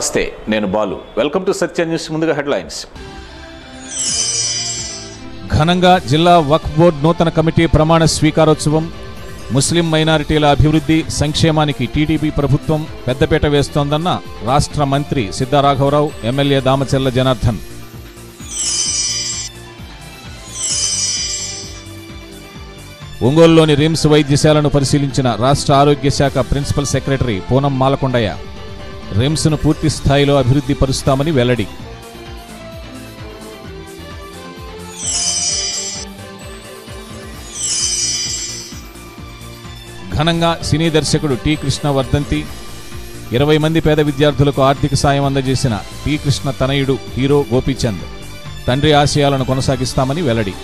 నమస్తే నేను Balu welcome to Satya news ముందుగా హెడ్లైన్స్ ఘనంగా జిల్లా వక్ఫ్ బోర్డు నూతన కమిటీ ప్రమాణ స్వీకారోత్సవం ముస్లిం మైనారిటీల అభివృద్ధి సంక్షేమానికి టీడీపీ ప్రభుత్వం పెద్దపీట వేస్తోందన్న రాష్ట్ర మంత్రి సిద్ధారాఘవరావు ఎమ్మెల్యే దామచెల్ల జనార్దన్ ఒంగోలులోని రిమ్స్ వైద్యశాలను పరిశీలించిన రాష్ట్ర ఆరోగ్య శాఖ ప్రిన్సిపల్ సెక్రటరీ పూనం మాలకొండయ్య రిమ్స్ను పూర్తి స్థాయిలో అభివృద్ధి పరుస్తామని వెల్లడి ఘనంగా సినీ దర్శకుడు టి కృష్ణ వర్ధంతి ఇరవై మంది పేద విద్యార్థులకు ఆర్థిక సాయం అందజేసిన టి కృష్ణ తనయుడు హీరో గోపీచంద్ తండ్రి ఆశయాలను కొనసాగిస్తామని వెల్లడి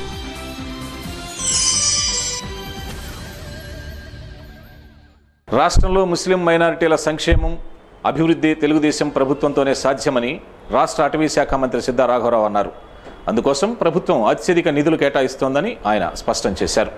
రాష్ట్రంలో ముస్లిం మైనారిటీల సంక్షేమం అభివృద్ధి తెలుగుదేశం ప్రభుత్వంతోనే సాధ్యమని రాష్ట్ర అటవీ శాఖ మంత్రి సిద్ధా రాఘవరావు అన్నారు అందుకోసం ప్రభుత్వం అత్యధిక నిధులు కేటాయిస్తోందని ఆయన స్పష్టం చేశారు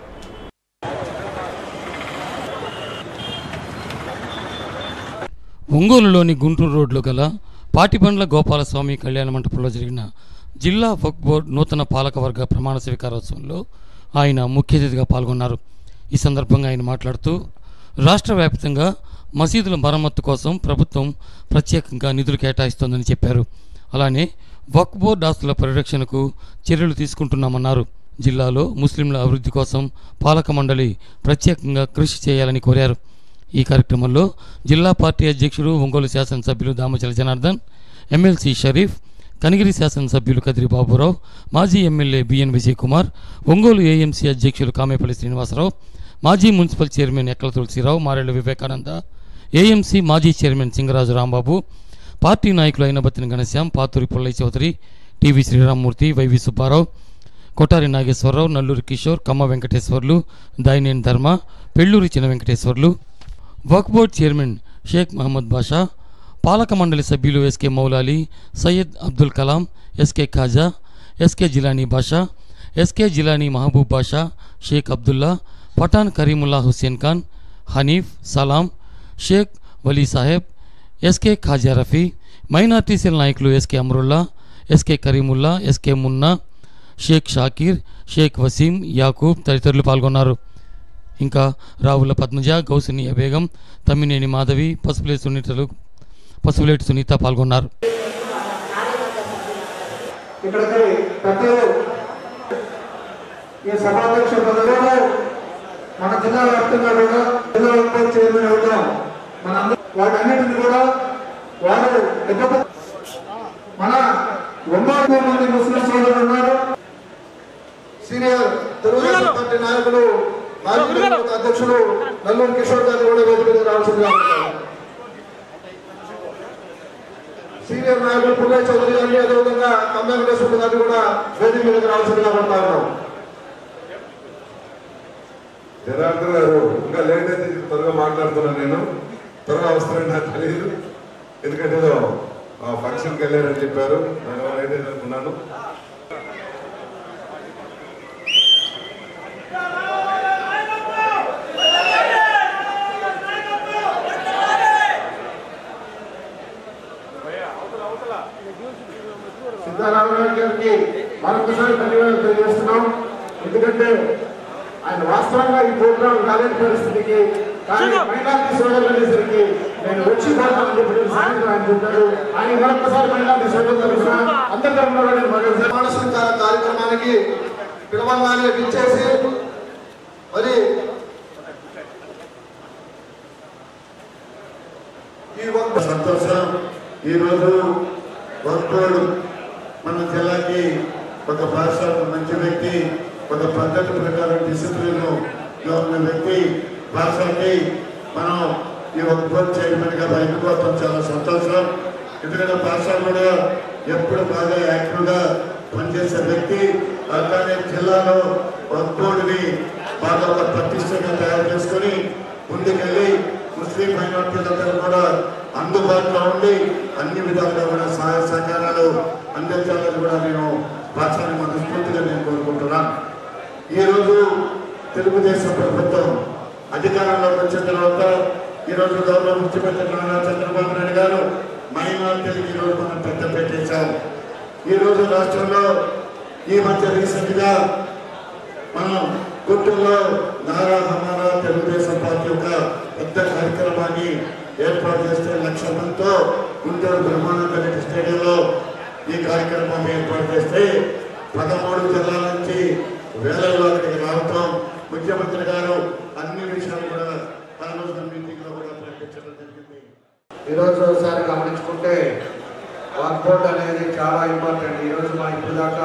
ఒంగోలులోని గుంటూరు రోడ్లో గల పాటిబండ్ల గోపాలస్వామి కళ్యాణ మంటపంలో జరిగిన జిల్లా వక్ బోర్డ్ నూతన పాలకవర్గ ప్రమాణ స్వీకారోత్సవంలో ఆయన ముఖ్య అతిథిగా పాల్గొన్నారు ఈ సందర్భంగా ఆయన మాట్లాడుతూ రాష్ట్ర వ్యాప్తంగా మసీదుల మరమ్మత్తు కోసం ప్రభుత్వం ప్రత్యేకంగా నిధులు కేటాయిస్తోందని చెప్పారు అలానే వక్ బోర్డ్ ఆస్తుల పరిరక్షణకు చర్యలు తీసుకుంటున్నామన్నారు జిల్లాలో ముస్లింల అభివృద్ధి కోసం పాలక మండలి ప్రత్యేకంగా కృషి చేయాలని కోరారు ఈ కార్యక్రమంలో జిల్లా పార్టీ అధ్యక్షుడు ఒంగోలు శాసనసభ్యులు దామచల జనార్దన్ ఎమ్మెల్సీ షరీఫ్ కనిగిరి శాసనసభ్యులు కదిరి బాబురావు మాజీ MLA BN Vijay Kumar Ongole AMC అధ్యక్షులు కామేపల్లి శ్రీనివాసరావు మాజీ municipal chairman Ekkala Tulasirao Marella Vivekananda AMC మాజీ చైర్మన్ సింగరాజు రాంబాబు పార్టీ నాయకులు అయిన Battina Ghanshyam Paturi Pullaiah Chowdary TV Sriramamurthy YV Subbarao Kotari Nageswararao Nalluri Kishore Kamma Venkateswarlu Dayineni Dharma Pelluri Chinna Venkateswarlu Waqf board chairman Sheikh Mohammed Basha పాలక మండలి సభ్యులు SK Moulali Syed Abdul Kalam SK Khaja SK Jilani Basha SK Jilani Mahabub Basha Sheikh Abdullah Pathan Karimulla Hussain Khan Hanif Salam Sheikh Wali Saheb SK Khaja Rafi minority cell నాయకులు SK Amarulla SK Karimulla SK Munna Sheikh Shakir Sheikh Waseem Yakub తదితరులు పాల్గొన్నారు ఇంకా రావుల పద్మజ గౌసినియ బేగం తమ్మినేని మాధవి పసుపులేటి సునీతలు పసుపులేటి సునీత పాల్గొన్నారు ఇక్కడికి పెద్దలు ఈ సభాధ్యక్ష పదవిలో మన జిల్లా వ్యాప్తంగా కూడా జిల్లా ఉత్పత్తి చైర్మన్ అవుతాం మన వాటన్నిటిని కూడా వారు పెద్ద పెద్ద- మన ఒంగోలు మంది ముస్లిం సోదరులు ఉన్నారు సీనియర్ తెలుగుదేశం పార్టీ నాయకులు మాజీ తెలుగుదేశం అధ్యక్షులు నల్లూరు కిషోర్ గారు కూడా వేదిక మీద రావాల్సిందిగా కోరుతున్నాను. సీనియర్ నాయకులు పుల్లయ్య చౌదరి గారిని అదేవిధంగా కమ్మ వెంకటేశ్వర గారిని కూడా వేదిక మీదకి రావాల్సిందిగా కోరుతా ఉన్నాం జనార్దన్ గారు ఇంకా లేట్ అయితే త్వరగా మాట్లాడుతున్నాను నేను త్వరగా వస్తారని నాకు తెలియదు ఎందుకంటే ఏదో ఆ ఫంక్షన్కి వెళ్ళారని చెప్పారు దానివల్ల లేట్ అయితే అనుకున్నాను సిద్ధారామరావు గారికి మరొకసారి ధన్యవాదాలు తెలియజేస్తున్నాం ఎందుకంటే ఆయన వాస్తవంగా ఈ ప్రోగ్రాం రాలేని పరిస్థితికి కానీ మైనార్టీ సోదరులు అనేసరికి నేను వచ్చి పోతానని చెప్పి సాయంత్రం ఆయన చెప్పారు ఆయన మరొకసారి మైనార్టీ సోదరులు తరఫున అందరి తరఫున కూడా నేను మరొకసారి మానసిక కార్యక్రమానికి పిలవంగానే ఇచ్చేసి మరి ఈ ఒక్క సంతోషం ఈరోజు వర్కోడు మన జిల్లాకి ఒక భాష ఒక మంచి వ్యక్తి ఒక పద్ధతి ప్రకారం డిసిప్లిన్ ఉన్న వ్యక్తి భాషకి మనం ఈ ఒక బోర్డు చైర్మన్గా ఎన్నుకోవటం చాలా సంతోషం ఎందుకంటే భాష కూడా ఎప్పుడు బాగా యాక్టివ్గా పనిచేసే వ్యక్తి అలానే జిల్లాలో వర్కోడిని బాగా ఒక పటిష్టంగా తయారు చేసుకొని ముందుకెళ్ళి ముస్లిం మైనార్టీలందరూ కూడా అందుబాటులో ఉండి అన్ని విధాలుగా కూడా సహాయ సహకారాలు అందించాలని కూడా నేను భాషని మనస్ఫూర్తిగా నేను కోరుకుంటున్నాను ఈరోజు తెలుగుదేశం ప్రభుత్వం అధికారంలోకి వచ్చిన తర్వాత ఈరోజు గౌరవ ముఖ్యమంత్రి నారా చంద్రబాబు నాయుడు గారు మైనార్టీలకు ఈరోజు మనం పెద్ద పెట్టేశాం ఈరోజు రాష్ట్రంలో ఈ మధ్య రీసెంట్గా మనం గుంటూరులో నారా హమారా తెలుగుదేశం పార్టీ యొక్క పెద్ద కార్యక్రమాన్ని ఏర్పాటు చేస్తే లక్ష మందితో గుంటూరు బ్రహ్మానంద స్టేడియంలో ఈ కార్యక్రమం ఏర్పాటు చేస్తే పదమూడు జిల్లాల నుంచి వేలలో అక్కడికి రావటం ముఖ్యమంత్రి గారు అన్ని విషయాలు కూడా ఆ రోజు మీటింగ్ లో కూడా ప్రకటించడం జరిగింది ఈరోజు ఒకసారి గమనించుకుంటే వర్క్ బోర్డ్ అనేది చాలా ఇంపార్టెంట్ ఈరోజు మా ఇప్పుడు దాకా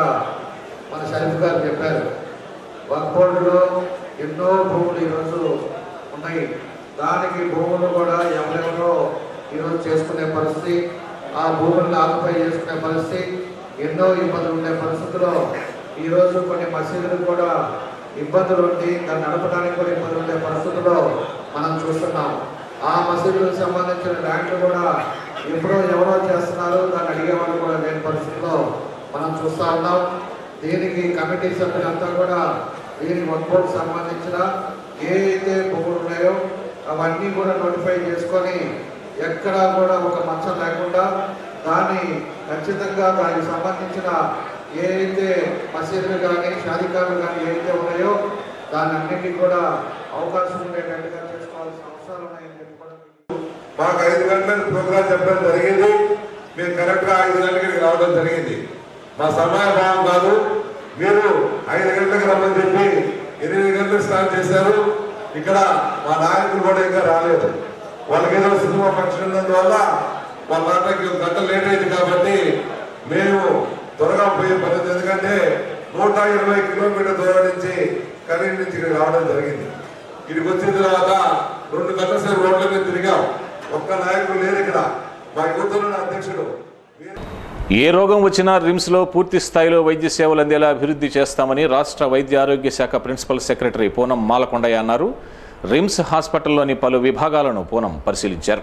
మన షరీఫ్ గారు చెప్పారు వర్క్ బోర్డులో ఎన్నో భూములు ఈరోజు ఉన్నాయి దానికి భూములు కూడా ఎవరెవరో ఈరోజు చేసుకునే పరిస్థితి ఆ భూములను ఆకుపై చేసుకునే పరిస్థితి ఎన్నో ఇబ్బందులు ఉండే పరిస్థితిలో ఈరోజు కొన్ని మసీదులు కూడా ఇబ్బందులు ఉండి దాన్ని నడపడానికి కూడా ఇబ్బందులు ఉండే పరిస్థితుల్లో మనం చూస్తున్నాం ఆ మసీదులకు సంబంధించిన ల్యాండ్లు కూడా ఎప్పుడో ఎవరో చేస్తున్నారు దాన్ని అడిగే వాళ్ళు కూడా లేని పరిస్థితిలో మనం చూస్తా ఉన్నాం దీనికి కమిటీ సభ్యులంతా కూడా దీని వర్క్ బోర్డు సంబంధించిన ఏ అయితే భూములు ఉన్నాయో అవన్నీ కూడా నోటిఫై చేసుకొని ఎక్కడా కూడా ఒక మచ్చ లేకుండా దాన్ని ఖచ్చితంగా దానికి సంబంధించిన ఏ అయితే మసీదులు కానీ షాదికాలు కానీ ఏవైతే ఉన్నాయో దాని అన్నింటినీ కూడా అవకాశం ఉండేటట్టుగా చేసుకోవాల్సిన అవసరాలు ఉన్నాయని చెప్పి కూడా మీకు మాకు ఐదు గంటలకు ప్రోగ్రాం చెప్పడం జరిగింది మేము కరెక్ట్ గా ఐదు గంటలకి రావడం జరిగింది మా సమయ భావం కాదు మీరు ఐదు గంటలకు రమ్మని చెప్పి ఎనిమిది గంటలకు స్టార్ట్ చేశారు ఇక్కడ మా నాయకులు కూడా ఇంకా రాలేదు వాళ్ళకి ఏదో సినిమా ఫంక్షన్ ఉన్నందువల్ల వాళ్ళ నాన్నకి ఒక గంట లేట్ అయింది కాబట్టి మేము త్వరగా పోయే పద్ధతి ఎందుకంటే నూట ఇరవై కిలోమీటర్ దూరం నుంచి కరీం నుంచి ఇక్కడ రావడం జరిగింది ఇక్కడికి వచ్చిన తర్వాత రెండు గంటల సేపు రోడ్ల మీద తిరిగాం ఒక్క నాయకుడు లేరు ఇక్కడ మా యువతలో అధ్యక్షుడు వీరు- ఏ రోగం వచ్చినా రిమ్స్లో పూర్తి స్థాయిలో వైద్య సేవలు అందేలా అభివృద్ధి చేస్తామని రాష్ట్ర వైద్య ఆరోగ్య శాఖ ప్రిన్సిపల్ సెక్రటరీ పూనం మాలకొండయ్య అన్నారు రిమ్స్ హాస్పిటల్లోని పలు విభాగాలను పూనం పరిశీలించారు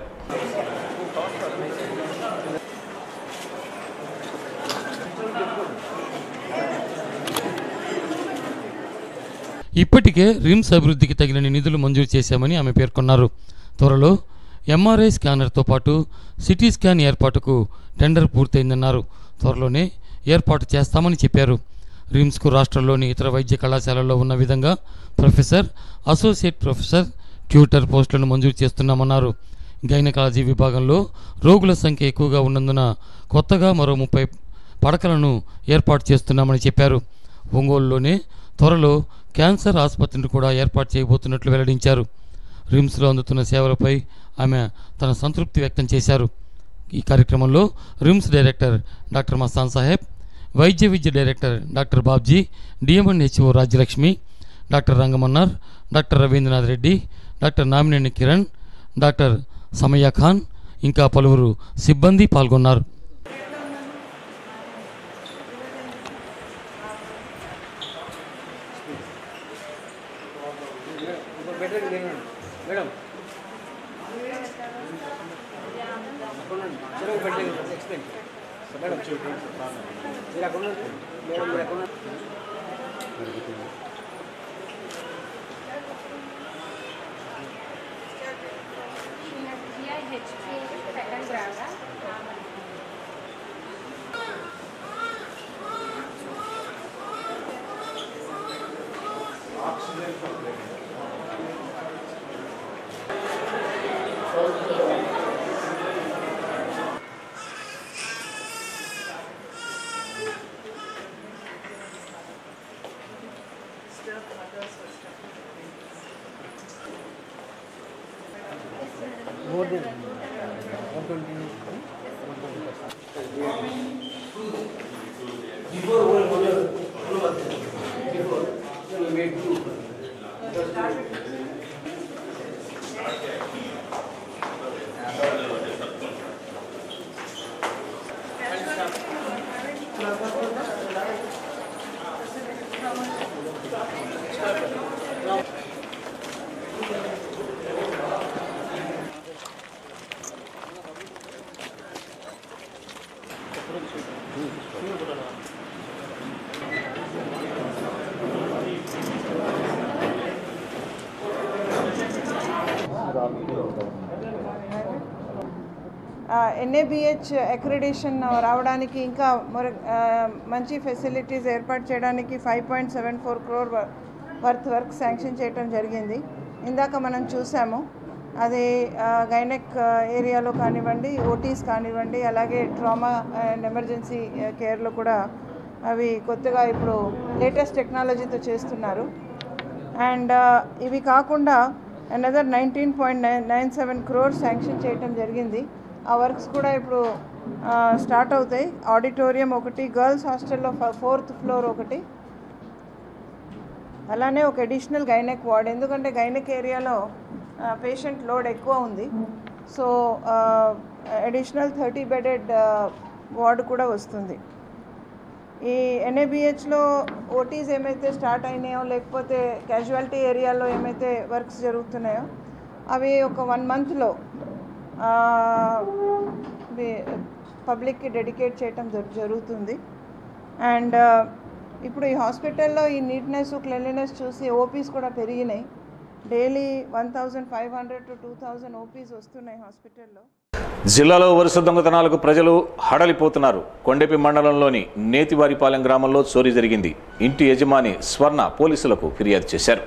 ఇప్పటికే రిమ్స్ అభివృద్ధికి తగిన నిధులు మంజూరు చేశామని ఆమె పేర్కొన్నారు త్వరలో ఎంఆర్ఐ స్కానర్తో పాటు సిటీ స్కాన్ ఏర్పాటుకు టెండర్ పూర్తయిందన్నారు త్వరలోనే ఏర్పాటు చేస్తామని చెప్పారు రిమ్స్కు రాష్ట్రంలోని ఇతర వైద్య కళాశాలల్లో ఉన్న విధంగా ప్రొఫెసర్ అసోసియేట్ ప్రొఫెసర్ ట్యూటర్ పోస్టులను మంజూరు చేస్తున్నామన్నారు గైనకాలజీ విభాగంలో రోగుల సంఖ్య ఎక్కువగా ఉన్నందున కొత్తగా మరో ముప్పై పడకలను ఏర్పాటు చేస్తున్నామని చెప్పారు ఒంగోలులోనే త్వరలో క్యాన్సర్ ఆసుపత్రిని కూడా ఏర్పాటు చేయబోతున్నట్లు వెల్లడించారు రిమ్స్లో అందుతున్న సేవలపై ఆమె తన సంతృప్తి వ్యక్తం చేశారు ఈ కార్యక్రమంలో RIMS director doctor Mastan Saheb వైద్య విద్య director doctor Babji DMNHO Rajyalakshmi doctor Rangamannar doctor Ravindranath Reddy doctor Namineni Kiran doctor Samaiah Khan ఇంకా పలువురు సిబ్బంది పాల్గొన్నారు మేడం చలో పెట్టండి ఎక్స్ప్లెయిన్ మేడం మీరు అక్కడ ఉన్నారు. మేడం మీరు అక్కడ ఉన్నారు. GIHK second grava. More than 120. Before one one year, one was there. Before, so we made two. NABH accreditation రావడానికి ఇంకా మరి ఆ, మంచి ఫెసిలిటీస్ ఏర్పాటు చేయడానికి five point seven four crore worth work sanction చేయడం జరిగింది ఇందాక మనం చూసాము అది గైనెక్ ఏరియాలో కానివ్వండి ఓటీస్ కానివ్వండి అలాగే ట్రామా అండ్ ఎమర్జెన్సీ కేర్లో కూడా అవి కొత్తగా ఇప్పుడు లేటెస్ట్ టెక్నాలజీతో చేస్తున్నారు అండ్ ఇవి కాకుండా another nineteen point nine nine seven crores sanction చేయటం జరిగింది ఆ వర్క్స్ కూడా ఇప్పుడు స్టార్ట్ అవుతాయి ఆడిటోరియం ఒకటి గర్ల్స్ హాస్టల్లో ఫోర్త్ ఫ్లోర్ ఒకటి అలానే ఒక అడిషనల్ గైనెక్ వార్డ్ ఎందుకంటే గైనెక్ ఏరియాలో పేషెంట్ లోడ్ ఎక్కువ ఉంది so additional thirty bedded ward కూడా వస్తుంది ఈ ఎన్ఏబిహెచ్లో ఓటీస్ ఏమైతే స్టార్ట్ అయినాయో లేకపోతే క్యాజువాలిటీ ఏరియాలో ఏమైతే వర్క్స్ జరుగుతున్నాయో అవి ఒక వన్ మంత్లో పబ్లిక్కి డెడికేట్ చేయటం జరు- జరుగుతుంది అండ్ ఇప్పుడు ఈ హాస్పిటల్లో ఈ నీట్నెస్ క్లెన్లీనెస్ చూసి ఓపీస్ కూడా పెరిగినాయి daily one thousand five hundred to two thousand OPs వస్తున్నాయి హాస్పిటల్లో జిల్లాలో వరుస దొంగతనాలకు ప్రజలు హడలిపోతున్నారు కొండెపి మండలంలోని నేతివారిపాలెం గ్రామంలో చోరీ జరిగింది ఇంటి యజమాని స్వర్ణ పోలీసులకు ఫిర్యాదు చేశారు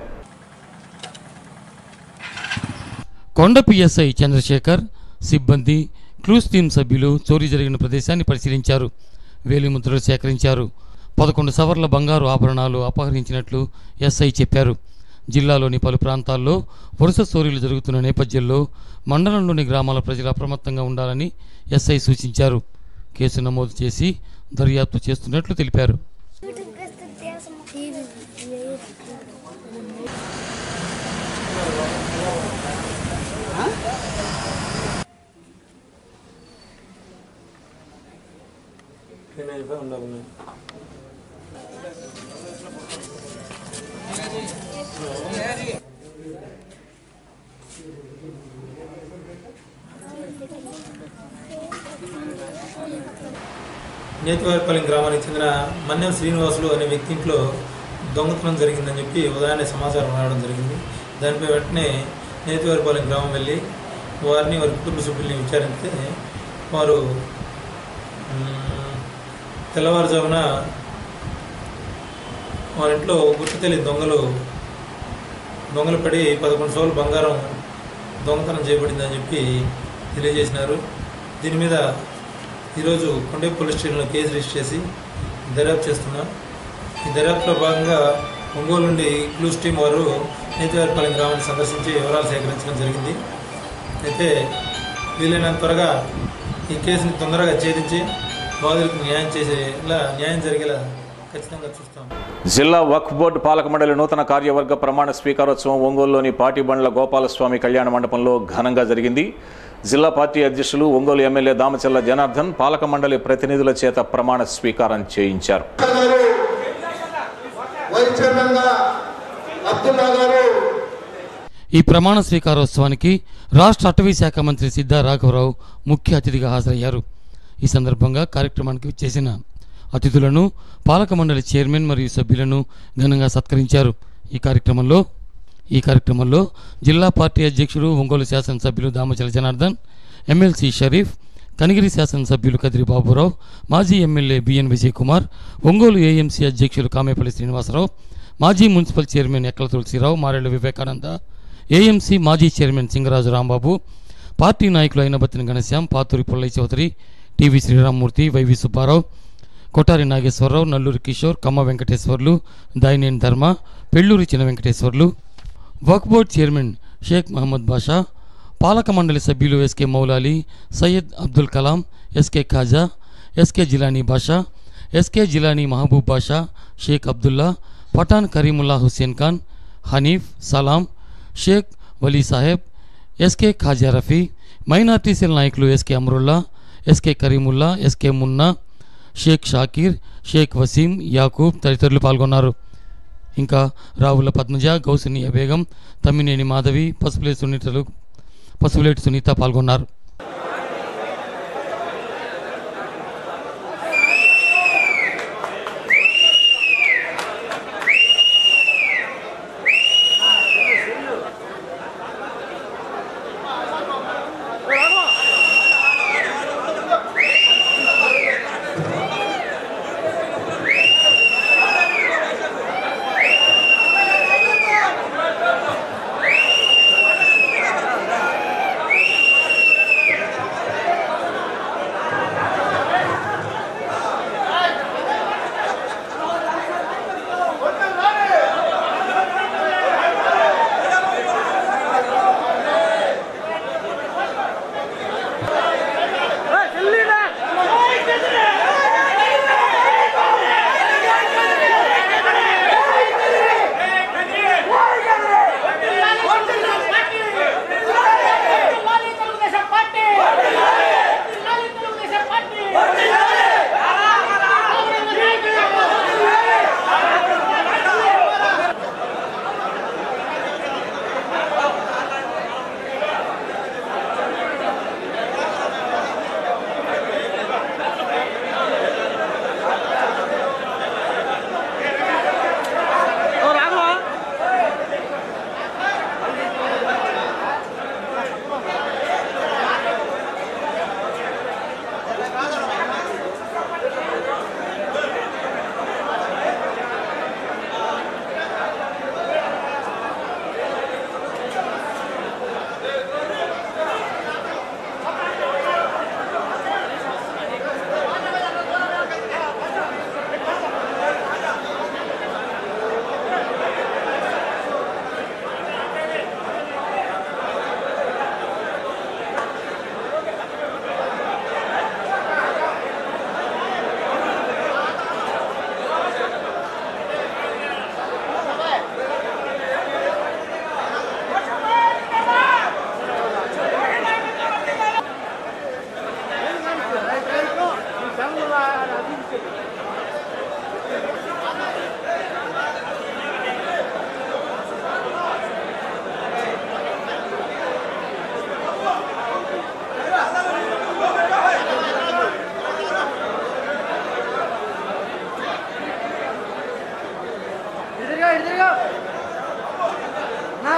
కొండ పిఎస్ఐ చంద్రశేఖర్ సిబ్బంది క్లూస్ టీం సభ్యులు చోరీ జరిగిన ప్రదేశాన్ని పరిశీలించారు వేలిముద్రలు సేకరించారు పదకొండు సవర్ల బంగారు ఆభరణాలు అపహరించినట్లు ఎస్ఐ చెప్పారు జిల్లాలోని పలు ప్రాంతాల్లో వరుస చోరీలు జరుగుతున్న నేపథ్యంలో మండలంలోని గ్రామాల ప్రజలు అప్రమత్తంగా ఉండాలని ఎస్ఐ సూచించారు కేసు నమోదు చేసి దర్యాప్తు చేస్తున్నట్లు తెలిపారు నేతివారిపాలెం గ్రామానికి చెందిన మన్యం శ్రీనివాసులు అనే వ్యక్తి ఇంట్లో దొంగతనం జరిగిందని చెప్పి ఉదయాన్నే సమాచారం రావడం జరిగింది దానిపై వెంటనే నేతివారిపాలెం గ్రామం వెళ్ళి వారిని వారి కుటుంబ సభ్యుల్ని విచారిస్తే వారు మ్, తెల్లవారుజామున వారి ఇంట్లో గుర్తు తెలియని దొంగలు దొంగలు పడి పదకొండు సోలు బంగారం దొంగతనం చేయబడిందని చెప్పి తెలియజేసినారు దీని మీద ఈరోజు కొండే పోలీస్ స్టేషన్లో కేసు రిజిస్టర్ చేసి దర్యాప్తు చేస్తున్నాం ఈ దర్యాప్తులో భాగంగా ఒంగోలు నుండి క్లూస్ టీం వారు నేతివారిపాలెం గ్రామాన్ని సందర్శించి వివరాలు సేకరించడం జరిగింది అయితే వీలైనంత త్వరగా ఈ కేసుని తొందరగా ఛేదించి బాధితులకు న్యాయం చేసేలా న్యాయం జరిగేలా ఖచ్చితంగా చూస్తాం జిల్లా వక్ఫ్ బోర్డు పాలక మండలి నూతన కార్యవర్గ ప్రమాణ స్వీకారోత్సవం ఒంగోలులోని పాటిబండ్ల గోపాలస్వామి కళ్యాణ మండపంలో ఘనంగా జరిగింది జిల్లా పార్టీ అధ్యక్షులు ఒంగోలు ఎమ్మెల్యే దామచల్ల జనార్దన్ పాలక మండలి ప్రతినిధుల చేత ప్రమాణ స్వీకారం చేయించారు గారు వైస్ చైర్మన్ గా అబ్దుల్లా గారు ఈ ప్రమాణ స్వీకారోత్సవానికి రాష్ట్ర అటవీ శాఖ మంత్రి సిద్ధా రాఘవరావు ముఖ్య అతిథిగా హాజరయ్యారు ఈ సందర్భంగా కార్యక్రమానికి చేసిన అతిథులను పాలక మండలి చైర్మన్ మరియు సభ్యులను ఘనంగా సత్కరించారు ఈ కార్యక్రమంలో ఈ కార్యక్రమంలో జిల్లా పార్టీ అధ్యక్షుడు ఒంగోలు శాసనసభ్యులు దామచల జనార్దన్ ఎమ్మెల్సీ షరీఫ్ కనిగిరి శాసనసభ్యులు కదిరి బాబురావు మాజీ MLA BN Vijay Kumar Ongole AMC అధ్యక్షులు కామేపల్లి శ్రీనివాసరావు మాజీ municipal chairman Ekkala Tulasirao Marella Vivekananda AMC మాజీ చైర్మన్ సింగరాజు రాంబాబు పార్టీ నాయకులు అయిన Battina Ghanshyam Paturi Pullaiah Chowdary TV Sriramamurthy YV Subbarao Kotari Nageswararao Nalluri Kishore Kamma Venkateswarlu Dayineni Dharma Pelluri Chinna Venkateswarlu Waqf board chairman Sheikh Mohammed Basha పాలక మండలి సభ్యులు SK Moulali Syed Abdul Kalam SK Khaja SK Jilani Basha SK Jilani Mahabub Basha Sheikh Abdullah Pathan Karimulla Hussain Khan Hanif Salam Sheikh Wali Saheb SK Khaja Rafi minority cell నాయకులు SK Amarulla SK Karimulla SK Munna Sheikh Shakir Sheikh Waseem Yakub తదితరులు పాల్గొన్నారు ఇంకా రావుల పద్మజ గౌసినియా బేగం తమ్మినేని మాధవి పసుపులేటి సునీతలు పసుపులేటి సునీత పాల్గొన్నారు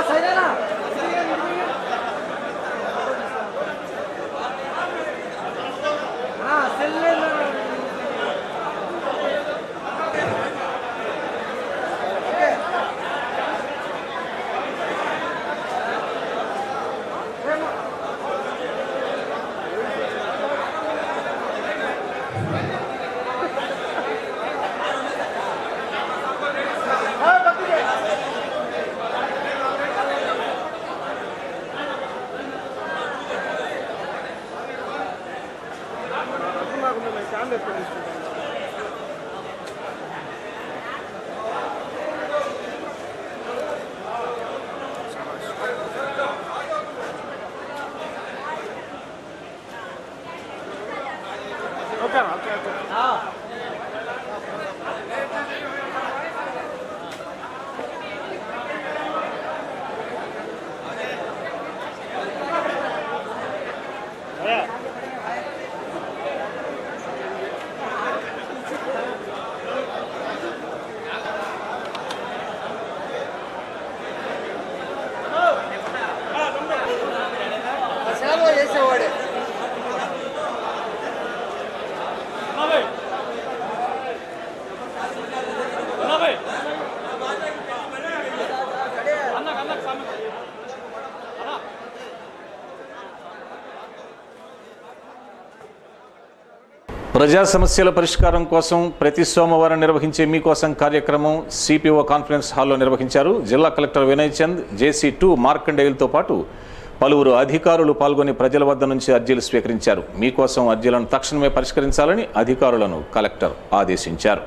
ప్రజా సమస్యల పరిష్కారం కోసం ప్రతి సోమవారం నిర్వహించే మీకోసం కార్యక్రమం సిపిఓ కాన్ఫరెన్స్ హాల్లో నిర్వహించారు జిల్లా collector Vinay Chand JC two మార్కండేయులతో పాటు పలువురు అధికారులు పాల్గొని ప్రజల వద్ద నుంచి అర్జీలు స్వీకరించారు మీకోసం అర్జీలను తక్షణమే పరిష్కరించాలని అధికారులను కలెక్టర్ ఆదేశించారు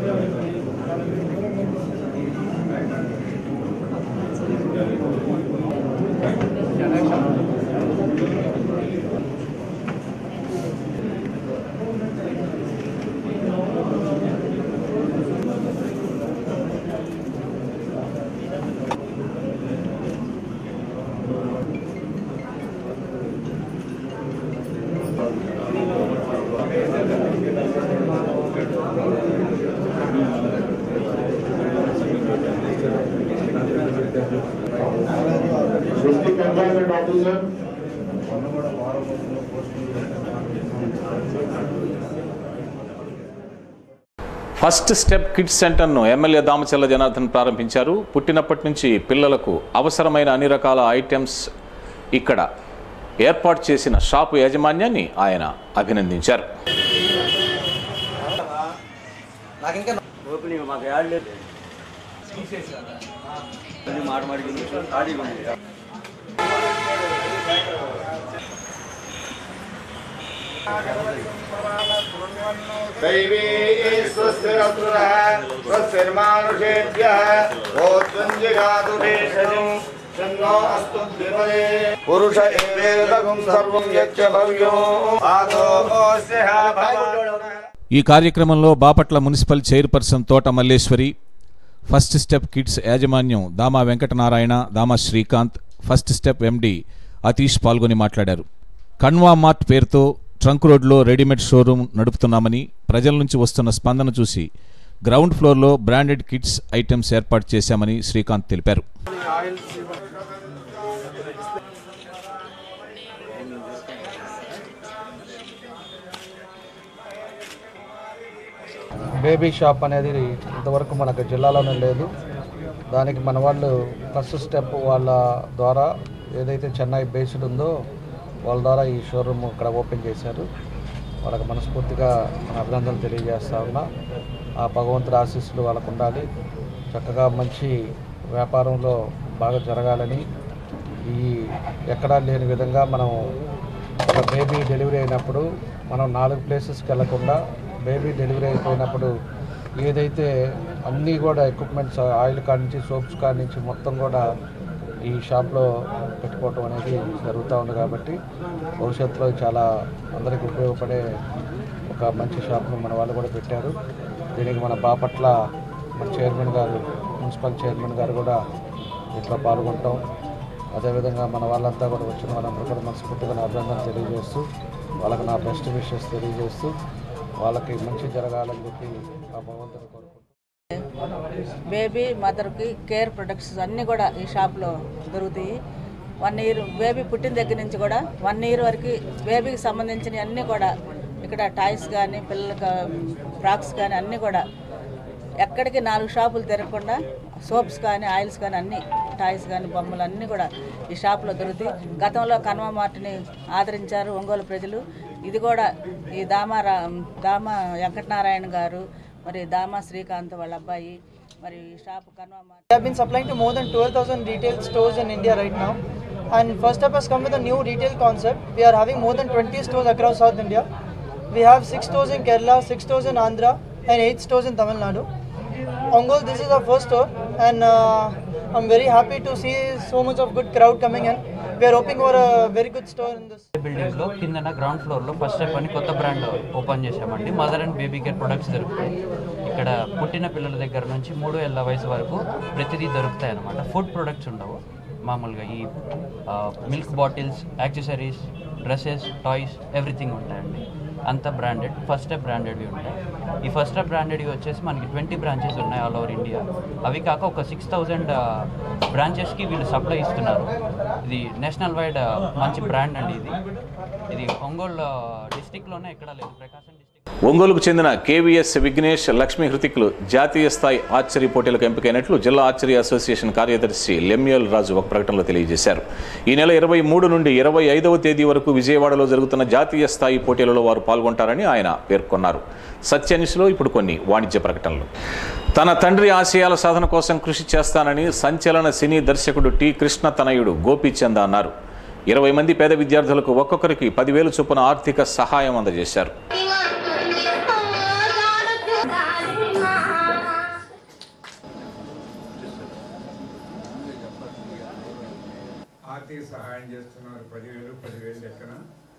district employment officer first step kids సెంటర్ను ఎమ్మెల్యే దామచల్ల జనార్దన్ ప్రారంభించారు పుట్టినప్పటి నుంచి పిల్లలకు అవసరమైన అన్ని రకాల ఐటమ్స్ ఇక్కడ ఏర్పాటు చేసిన షాపు యాజమాన్యాన్ని ఆయన అభినందించారు ఓపెనింగ్ మాకు యాడ్ లేదు మాట మాడికి ఖాళీగా ఉంది दैवी स्वस्तिरस्तुतः स्वस्तिर्मानुषेभ्यः भोज्वञ्जिगातु भेषजम् शन्नो अस्तु द्विपदे पुरुष एवेदगुं सर्वं यच्च भव्यो आदोऽस्य भवति ఈ కార్యక్రమంలో బాపట్ల మున్సిపల్ చైర్పర్సన్ తోట మల్లేశ్వరి ఫస్ట్ స్టెప్ కిడ్స్ యాజమాన్యం Dama Venkatanarayana Dama Srikanth first step MD Atish పాల్గొని మాట్లాడారు కన్వా మార్ట్ పేరుతో ట్రంక్ రోడ్లో రెడీమేడ్ షోరూం నడుపుతున్నామని ప్రజల నుంచి వస్తున్న స్పందన చూసి గ్రౌండ్ ఫ్లోర్లో బ్రాండెడ్ కిడ్స్ ఐటమ్స్ ఏర్పాటు చేశామని శ్రీకాంత్ తెలిపారు బేబీ షాప్ అనేది ఇంతవరకు మనకు జిల్లాలోనే లేదు దానికి మన వాళ్ళు ఫస్ట్ స్టెప్ వాళ్ళ ద్వారా ఏదైతే చెన్నై బేస్డ్ ఉందో వాళ్ళ ద్వారా ఈ షోరూమ్ ఇక్కడ ఓపెన్ చేశారు వాళ్ళకి మనస్ఫూర్తిగా మన అభినందనలు తెలియజేస్తా ఉన్నా ఆ భగవంతుడి ఆశీస్సులు వాళ్ళకు ఉండాలి చక్కగా మంచి వ్యాపారంలో బాగా జరగాలని ఈ ఎక్కడా లేని విధంగా మనం ఒక బేబీ డెలివరీ అయినప్పుడు మనం నాలుగు ప్లేసెస్కి వెళ్లకుండా బేబీ డెలివరీ అయిపోయినప్పుడు ఏదైతే అన్నీ కూడా ఎక్విప్మెంట్స్ ఆయిల్ కాడి నుంచి సోప్స్ కాడి నుంచి మొత్తం కూడా ఈ షాప్లో పెట్టుకోవటం అనేది జరుగుతూ ఉంది కాబట్టి భవిష్యత్తులో చాలా అందరికీ ఉపయోగపడే ఒక మంచి షాప్ను మన వాళ్ళు కూడా పెట్టారు దీనికి మన బాపట్ల మన చైర్మన్ గారు మున్సిపల్ చైర్మన్ గారు కూడా ఇట్లా పాల్గొంటాం అదేవిధంగా మన వాళ్ళంతా కూడా వచ్చిన వాళ్ళందరూ కూడా మనస్ఫూర్తిగా నా అభినందన తెలియజేస్తూ వాళ్ళకి నా బెస్ట్ విషెస్ తెలియజేస్తూ వాళ్ళకి మంచి జరగాలని చెప్పి ఆ భగవంతుని కోరుకుంటున్నాను బేబీ మదర్కి కేర్ ప్రొడక్ట్స్ అన్నీ కూడా ఈ షాప్లో దొరుకుతాయి వన్ ఇయర్ బేబీ పుట్టిన దగ్గర నుంచి కూడా వన్ ఇయర్ వరకు బేబీకి సంబంధించిన అన్నీ కూడా ఇక్కడ టాయ్స్ కానీ పిల్లల ఫ్రాక్స్ కానీ అన్నీ కూడా ఎక్కడికి నాలుగు షాపులు తిరగకుండా సోప్స్ కానీ ఆయిల్స్ కానీ అన్నీ టాయ్స్ కానీ బొమ్మలు అన్నీ కూడా ఈ షాప్లో దొరుకుతాయి గతంలో కన్వా మార్ట్ని ఆదరించారు ఒంగోలు ప్రజలు ఇది కూడా ఈ దామా రా దామా వెంకటనారాయణ గారు మరి దామా శ్రీకాంత్ వాళ్ళ అబ్బాయి మరి ఈ shop Kanva Mart We have been supplying to more than 12,000 retail stores in India right now. And First Up has come with a new retail concept. We are having more than 20 stores across South India. We have 6 stores in Kerala, 6 stores in Andhra, and 8 stores in Tamil Nadu. Ongol, this is our first store, and uh, I'm very happy to see so much of good crowd coming in. We are hoping for a very good store in this. బిల్డింగ్లో కిందన ground ఫ్లోర్లో first step అని కొత్త brand open చేశామండి mother and baby care products దొరుకుతాయి ఇక్కడ పుట్టిన పిల్లల దగ్గర నుంచి మూడు ఏళ్ళ వయసు వరకు ప్రతిదీ దొరుకుతాయి అన్నమాట ఫుడ్ ప్రొడక్ట్స్ ఉండవు మామూలుగా ఈ milk bottles accessories dresses toys everything ఉంటాయండి అంత బ్రాండెడ్ ఫస్ట్ స్టెప్ బ్రాండెడ్వి ఉంటాయి ఈ ఫస్ట్ స్టెప్ బ్రాండెడ్వి వచ్చేసి మనకి ట్వంటీ బ్రాంచెస్ ఉన్నాయి ఆల్ ఓవర్ ఇండియా అవి కాక ఒక సిక్స్ థౌజండ్ బ్రాంచెస్కి వీళ్ళు సప్లై ఇస్తున్నారు ఇది నేషనల్ వైడ్ మంచి బ్రాండ్ అండి ఇది ఇది ఒంగోలు డిస్టిక్లోనే ఎక్కడా లేదు ప్రకాశం డిస్టిక్ ఒంగోలుకు చెందిన కేవీఎస్ విఘ్నేష్ లక్ష్మీ హృతిక్లు జాతీయ స్థాయి ఆర్చరీ పోటీలకు ఎంపికైనట్లు జిల్లా ఆర్చరీ అసోసియేషన్ కార్యదర్శి లెమ్యూల్ రాజు ఒక ప్రకటనలో తెలియజేశారు ఈ నెల ఇరవై మూడు నుండి ఇరవై ఐదవ తేదీ వరకు విజయవాడలో జరుగుతున్న జాతీయ స్థాయి పోటీలలో వారు పాల్గొంటారని ఆయన పేర్కొన్నారు సత్యనిష్లో ఇప్పుడు కొన్ని వాణిజ్య ప్రకటనలు తన తండ్రి ఆశయాల సాధన కోసం కృషి చేస్తానని సంచలన సినీ దర్శకుడు టి కృష్ణ తనయుడు గోపీచంద్ అన్నారు ఇరవై మంది పేద విద్యార్థులకు ఒక్కొక్కరికి పదివేలు చొప్పున ఆర్థిక సహాయం అందజేశారు ఆర్థిక సహాయం చేస్తున్నారు పదివేలు పదివేలు లెక్కన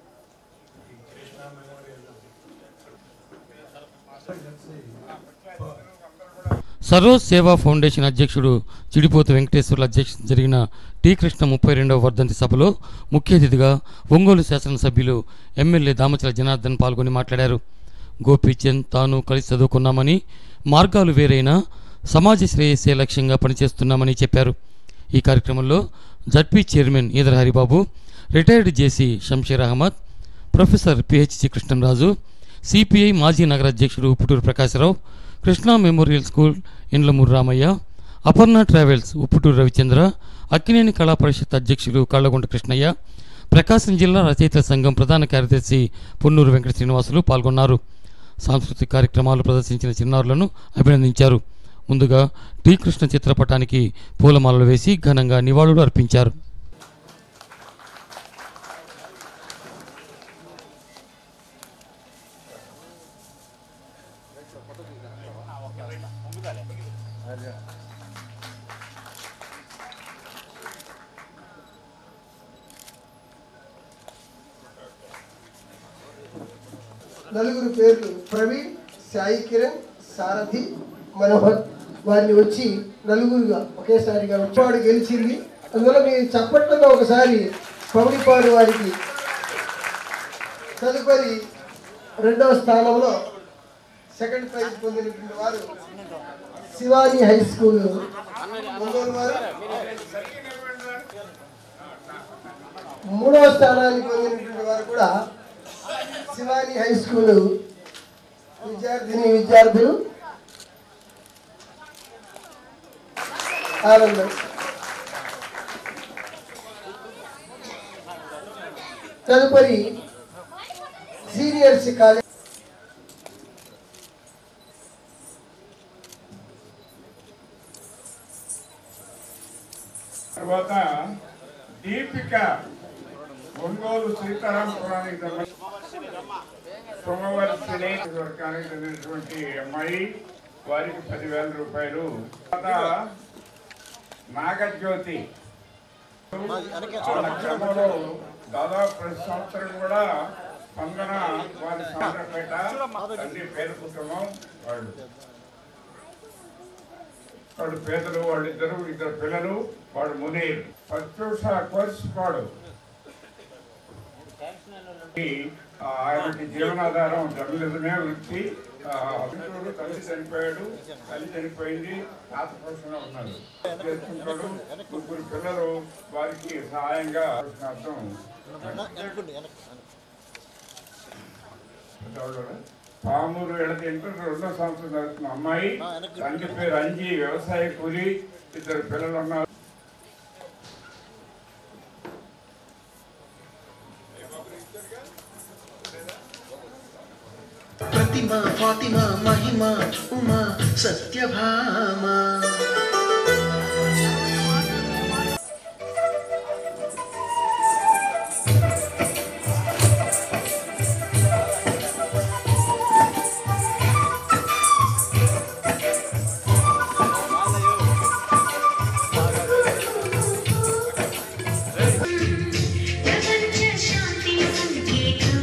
సరోజ్ సేవా ఫౌండేషన్ అధ్యక్షుడు చిడిపోతు వెంకటేశ్వర్ల అధ్యక్షత జరిగిన టి కృష్ణ ముప్పై రెండవ వర్ధంతి సభలో ముఖ్య అతిథిగా ఒంగోలు శాసనసభ్యులు ఎమ్మెల్యే దామచల జనార్దన్ పాల్గొని మాట్లాడారు గోపీచంద్ తాను కలిసి చదువుకున్నామని మార్గాలు వేరైనా సమాజ శ్రేయస్సే లక్ష్యంగా పనిచేస్తున్నామని చెప్పారు ఈ కార్యక్రమంలో ZP chairman Edara Haribabu retired JC Shamsheer Ahmed professor PHC Krishnaraju CPI మాజీ నగర అధ్యక్షుడు Upputuru Prakasarao Krishna memorial school Indlamuru Ramaiah Aparna travels Upputuru Ravichandra Akkineni Kala Parishad అధ్యక్షులు కళ్ళగుంట కృష్ణయ్య ప్రకాశం జిల్లా రచయితల సంఘం ప్రధాన కార్యదర్శి పొన్నూరు వెంకట శ్రీనివాసులు పాల్గొన్నారు సాంస్కృతిక కార్యక్రమాలు ప్రదర్శించిన చిన్నారులను అభినందించారు ముందుగా టి కృష్ణ చిత్రపటానికి పూలమాలలు వేసి ఘనంగా నివాళులు అర్పించారు నలుగురు పేర్లు ప్రవీణ్ సాయి కిరణ్ సారథి మనోహర్ వారిని వచ్చి నలుగురుగా ఒకేసారిగా వచ్చేవాడు గెలిచింది అందువల్ల మీ చప్పట్లతో ఒకసారి పౌడిపాడు వారికి తదుపరి రెండవ స్థానంలో సెకండ్ ప్రైజ్ పొందినటువంటి వారు శివాజీ హై స్కూల్ ఒంగోలు వారు మూడవ స్థానాన్ని పొందినటువంటి వారు కూడా శివాని హై స్కూల్ విద్యార్థిని విద్యార్థులు ఆనందం తదుపరి సీనియర్స్ కాలేజ్ తర్వాత దీపిక ఒంగోలు సీతారామపురానికి సోమవర్షిని వర్గానికి చెందినటువంటి అమ్మాయి వారికి పదివేల రూపాయలు తర్వాత నాగజ్యోతి వాళ్ళ క్రమంలో దాదాపు ప్రతి సంవత్సరం కూడా స్పందన వారి సాంద్రపేట తల్లి పేరు కుటుంబం వాళ్ళు వాళ్ళు పేదలు వాళ్ళిద్దరు ఇద్దరు పిల్లలు వాడు మునీర్ ప్రత్యూష కోర్స్ వాడు ఆ, ఆయనకి జీవనాధారం జర్నలిజమే వృత్తి ఆ, గుంటూరు తల్లి చనిపోయాడు తల్లి చనిపోయింది తాత పోషణలో ఉన్నాడు చేసుకుంటాడు ముగ్గురు పిల్లలు వారికి సహాయంగా అర్థం పామూరు ఎడత ఇంటర్ రెండో సంవత్సరం చదువుతున్న అమ్మాయి తండ్రి పేరు అంజీ వ్యవసాయ కూలి ఇద్దరు పిల్లలు ఉన్నారు ప్రతిమ ఫాతిమ మహిమ ఉమా సత్యభామ ప్రపంచ శాంతి సంకేతం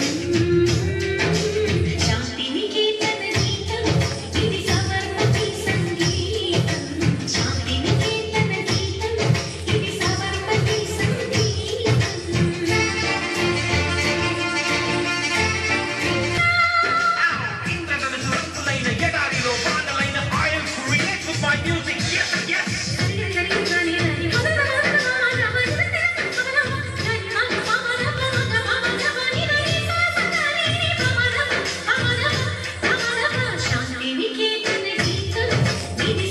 శాంతి నికేతన గీతం ఇది సవర్ణతి సంగీతం శాంతి నికేతన గీతం ఇది సవర్ణతి శాంతి నికేతన గీతం ఇది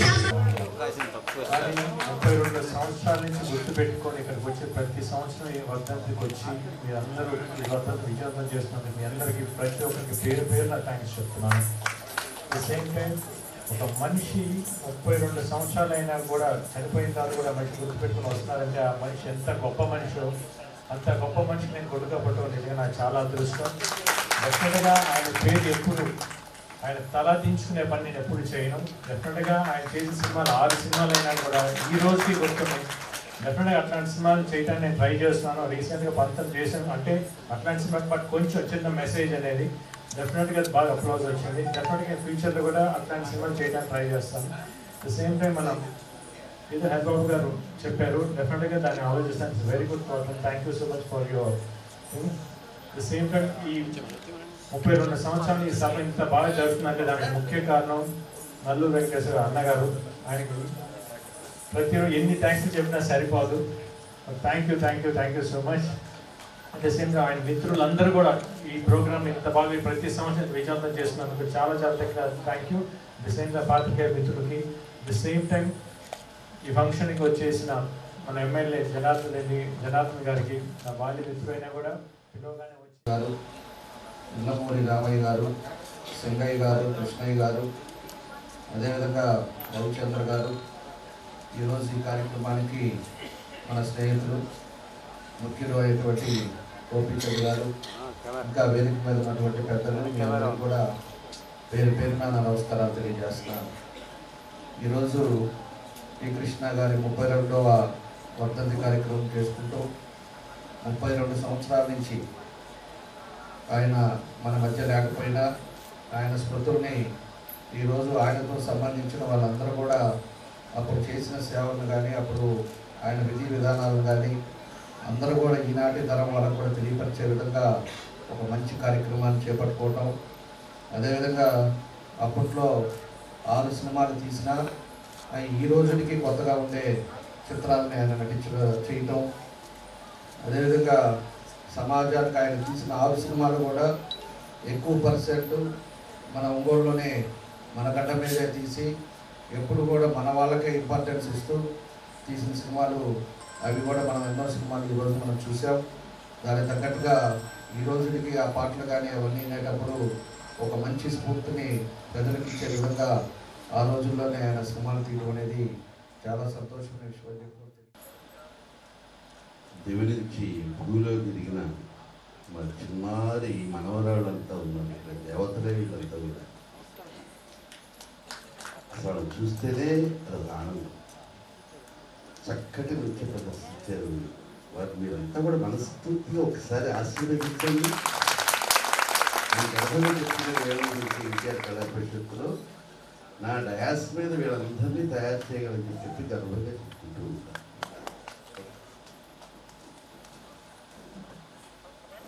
ముప్పై రెండు సంవత్సరాల నుంచి గుర్తుపెట్టుకొని ఇక్కడికి వచ్చి ప్రతి సంవత్సరం ఈ వర్ధంతికి వచ్చి మీరందరూ ఈ వర్ధంతి విజయవంతం చేస్తున్నందుకు మీ అందరికీ ప్రతి ఒక్కరికి పేరు పేరున థ్యాంక్స్ చెప్తున్నాను ద సేమ్ టైం ఒక మనిషి ముప్పై రెండు సంవత్సరాలు అయినా కూడా చనిపోయిన తర్వాత కూడా మనిషి గుర్తుపెట్టుకుని వస్తున్నారంటే ఆ మనిషి ఎంత గొప్ప మనిషో అంత గొప్ప మనిషి నేను కొడుగా పట్టడం నిజంగా నాకు చాలా అదృష్టం డెఫినెట్గా ఆయన పేరు ఎప్పుడు ఆయన తల దించుకునే పని నేను ఎప్పుడు చేయను డెఫినెట్గా ఆయన చేసిన సినిమాలు ఆరు సినిమాలు అయినా కూడా ఈ రోజుకి గుర్తున్నాయి డెఫినెట్గా అట్లాంటి సినిమాలు చేయడానికి నేను ట్రై చేస్తున్నాను రీసెంట్గా పంతం చేశాను అంటే అట్లాంటి సినిమా బట్ కొంచెం చిన్న మెసేజ్ అనేది డెఫినెట్గా అది బాగా అప్లోజ్ వచ్చింది డెఫినెట్గా ఫ్యూచర్లో కూడా అట్లాంటి సినిమాలు చేయడానికి ట్రై చేస్తాను ద సేమ్ టైం మనం ఏదో హైదరాబాబు గారు చెప్పారు డెఫినెట్గా దాన్ని ఆలోచిస్తాను it's very good thought thank you so much for your the same time ఈ ముప్పై రెండు సంవత్సరాలు ఈ సభ ఇంత బాగా జరుగుతుందంటే దానికి ముఖ్య కారణం నల్లూరు వెంకటేశ్వర అన్నగారు ఆయనకు ప్రతిరోజు ఎన్ని థ్యాంక్స్ చెప్పినా సరిపోదు thank you thank you thank you so much at the same ఆయన మిత్రులందరూ కూడా ఈ ప్రోగ్రామ్ ఇంత బాగా ఈ ప్రతి సంవత్సరం విజయవంతం చేస్తున్నందుకు చాలా చాలా దగ్గర థ్యాంక్ యూ ది సేమ్ గా పాత్రికేయ మిత్రులకి ది సేమ్ టైం ఈ ఫంక్షన్కి వచ్చేసిన మన ఎమ్మెల్యే జనార్దన్ రెడ్డి జనార్దన్ గారికి నా బాల్య మిత్రుడైనా కూడా పిలవగానే వచ్చి గారు ఇల్లమూరి రామయ్య గారు సింగయ్య గారు కృష్ణయ్య గారు అదేవిధంగా రవిచంద్ర గారు ఈరోజు ఈ కార్యక్రమానికి మన స్నేహితులు ముఖ్యులు అయినటువంటి గోపీచంద్ గారు ఇంకా వేదిక మీద ఉన్నటువంటి పెద్దలు మీ అందరికీ కూడా పేరు పేరున నా నమస్కారాలు తెలియజేస్తున్నాను ఈరోజు ఈ కృష్ణ గారి ముప్పై రెండవ వర్ధంతి కార్యక్రమం చేసుకుంటూ ముప్పై రెండు సంవత్సరాల నుంచి ఆయన మన మధ్య లేకపోయినా ఆయన స్మృతుల్ని ఈరోజు ఆయనతో సంబంధించిన వాళ్ళందరూ కూడా అప్పుడు చేసిన సేవలను కానీ అప్పుడు ఆయన విధి విధానాలను కానీ అందరూ కూడా ఈనాటి తరం వాళ్ళకు కూడా తెలియపరిచే విధంగా ఒక మంచి కార్యక్రమాన్ని చేపట్టుకోవటం అదేవిధంగా అప్పట్లో ఆరు సినిమాలు తీసినా అవి ఈ రోజుకి కొత్తగా ఉండే చిత్రాలని ఆయన నటించ చేయటం అదేవిధంగా సమాజానికి ఆయన తీసిన ఆరు సినిమాలు కూడా ఎక్కువ పర్సెంట్ మన ఒంగోలులోనే మన గడ్డ మీదే తీసి ఎప్పుడు కూడా మన వాళ్ళకే ఇంపార్టెన్స్ ఇస్తూ తీసిన సినిమాలు అవి కూడా మనం ఎన్నో సినిమాలు ఈరోజు మనం చూసాం దానికి తగ్గట్టుగా ఈ రోజుకి ఆ పాటలు కానీ అవన్నీ వినేటప్పుడు ఒక మంచి స్ఫూర్తిని ప్రజలకు ఇచ్చే విధంగా ఆ రోజుల్లోనే ఆయన సినిమాలు తీయడం అనేది చాలా సంతోషమైన విషయం అని చెప్పి దివి నుంచి భూమిలో తిరిగిన మా చిన్నారి మనవరాళ్ళంతా ఉన్నారు ఇక్కడ దేవతలే వీళ్ళంతా కూడా అసలు వాళ్ళని చూస్తేనే అది ఆనందం చక్కటి నృత్య ప్రదర్శించారు వారు మీరంతా కూడా మనస్ఫూర్తిగా ఒకసారి ఆశీర్వదించండి ఈ గర్భంలో చెప్పిన వేల గురించి ఎన్టీఆర్ కళా పరిషత్తులో నా డయాస్ మీద వీళ్ళందరినీ తయారు చేయగలని చెప్పి గర్వంగా చెప్పుకుంటూ ఉంటాను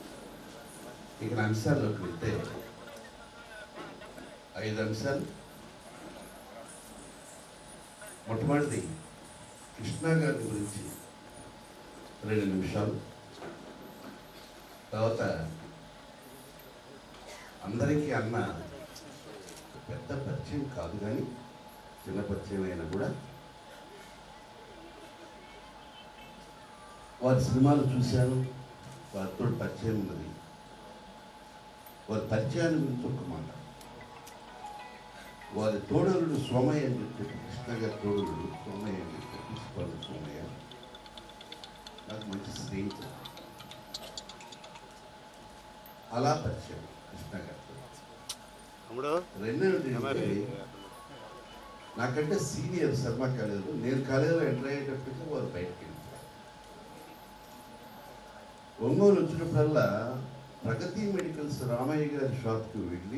ఇక్కడ అంశాల్లోకి వెళ్తే ఐదు అంశాలు మొట్టమొదటి కృష్ణా గారి గురించి రెండు నిమిషాలు తర్వాత అందరికీ అన్న పెద్ద పరిచయం కాదు కానీ చిన్న పరిచయం అయినా కూడా వారి సినిమాలు చూశాను వారితో పరిచయం ఉన్నది వారి పరిచయాన్ని గురించి ఒక మాట వారి తోడలుడు సోమయ్య అని చెప్పి కృష్ణ గారి తోడలుడు సోమయ్య అని చెప్పి ప్రిన్సిపల్ సోమయ్య నాకు మంచి స్నేహితుడు అలా పరిచయం కృష్ణ గారితో రెండవది ఏంటంటే, నాకంటే సీనియర్ శర్మ కాలేజీలో నేను కాలేజీలో ఎంటర్ అయ్యేటప్పటికీ వారు బయటకు వెళ్ళిపోయారు ఒంగోలు వచ్చినప్పుడల్లా ప్రగతి మెడికల్స్ రామయ్య గారి షాప్కి వెళ్ళి